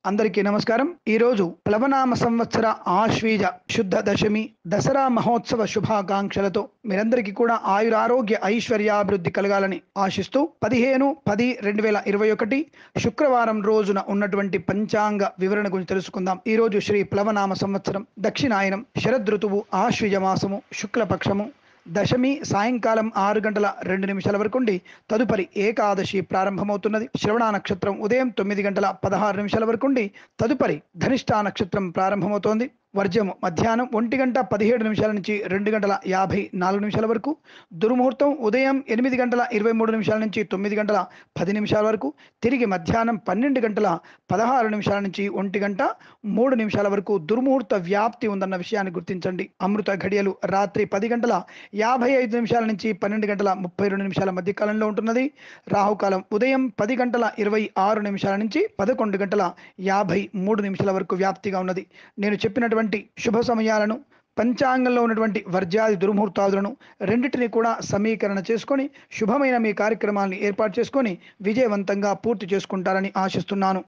అందరికీ నమస్కారం ఈ రోజు ప్లవనామ సంవత్సర ఆశ్వీజ శుద్ధ దశమి దసరా మహోత్సవ శుభాకాంక్షలతో మీరందరికీ కూడా ఆయురారోగ్య ఐశ్వర్యాభివృద్ధి కలగాలని ఆశిస్తూ పదిహేను పది రెండు వేల ఇరవై ఒకటి శుక్రవారం రోజున ఉన్నటువంటి పంచాంగ వివరణ గురించి తెలుసుకుందాం ఈ రోజు శ్రీ ప్లవనామ సంవత్సరం దక్షిణాయనం శరదృతువు ఆశ్వీజ మాసము శుక్లపక్షము దశమి సాయంకాలం ఆరు గంటల రెండు నిమిషాల వరకు ఉండి తదుపరి ఏకాదశి ప్రారంభమవుతున్నది శ్రవణ నక్షత్రం ఉదయం తొమ్మిది గంటల పదహారు నిమిషాల వరకు ఉండి తదుపరి ధనిష్ఠా నక్షత్రం ప్రారంభమవుతోంది వర్జము మధ్యాహ్నం ఒంటి గంట పదిహేడు నిమిషాల నుంచి రెండు గంటల యాభై నాలుగు నిమిషాల వరకు దుర్ముహూర్తం ఉదయం ఎనిమిది గంటల ఇరవై మూడు నిమిషాల నుంచి తొమ్మిది గంటల పది నిమిషాల వరకు తిరిగి మధ్యాహ్నం పన్నెండు గంటల పదహారు నిమిషాల నుంచి ఒంటి గంట మూడు నిమిషాల వరకు దుర్ముహూర్త వ్యాప్తి ఉందన్న విషయాన్ని గుర్తించండి అమృత ఘడియలు రాత్రి పది గంటల యాభై ఐదు నిమిషాల నుంచి పన్నెండు గంటల ముప్పై రెండు నిమిషాల మధ్య కాలంలో ఉంటున్నది రాహుకాలం ఉదయం పది గంటల ఇరవై ఆరు నిమిషాల నుంచి పదకొండు గంటల యాభై మూడు నిమిషాల వరకు వ్యాప్తిగా ఉన్నది నేను చెప్పినటువంటి శుభ సమయాలను పంచాంగంలో ఉన్నటువంటి వర్జాది దుర్ముహూర్తాదులను రెండింటిని కూడా సమీకరణ చేసుకొని శుభమైన మీ కార్యక్రమాలను ఏర్పాటు చేసుకొని విజయవంతంగా పూర్తి చేసుకుంటారని ఆశిస్తున్నాను